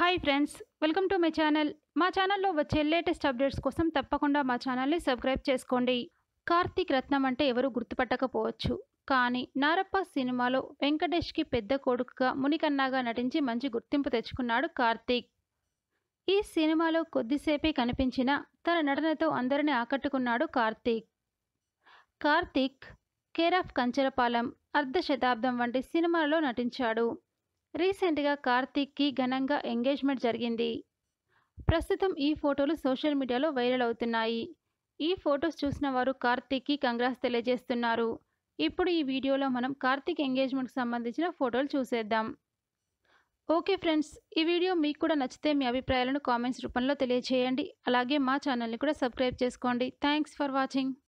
hi friends welcome to my channel మా ఛానల్లో వచ్చే లేటెస్ట్ అప్డేట్స్ కోసం తప్పకుండా మా ఛానల్ని సబ్స్క్రైబ్ చేసుకోండి కార్తీక్ రత్నం అంటే ఎవరు గుర్తుపట్టకపోవచ్చు కానీ నారప్ప సినిమాలో వెంకటేష్కి పెద్ద కొడుకుగా మునికన్నాగా నటించి మంచి గుర్తింపు తెచ్చుకున్నాడు కార్తీక్ ఈ సినిమాలో కొద్దిసేపే కనిపించిన తన నటనతో అందరిని ఆకట్టుకున్నాడు కార్తీక్ కార్తీక్ కేర్ ఆఫ్ కంచరపాలెం అర్ధ శతాబ్దం వంటి సినిమాలలో నటించాడు రీసెంట్గా కార్తీక్కి ఘనంగా ఎంగేజ్మెంట్ జరిగింది ప్రస్తుతం ఈ ఫోటోలు సోషల్ మీడియాలో వైరల్ అవుతున్నాయి ఈ ఫొటోస్ చూసిన వారు కార్తీక్కి కంగ్రాస్ తెలియజేస్తున్నారు ఇప్పుడు ఈ వీడియోలో మనం కార్తీక్ ఎంగేజ్మెంట్కి సంబంధించిన ఫోటోలు చూసేద్దాం ఓకే ఫ్రెండ్స్ ఈ వీడియో మీకు కూడా నచ్చితే మీ అభిప్రాయాలను కామెంట్స్ రూపంలో తెలియజేయండి అలాగే మా ఛానల్ని కూడా సబ్స్క్రైబ్ చేసుకోండి థ్యాంక్స్ ఫర్ వాచింగ్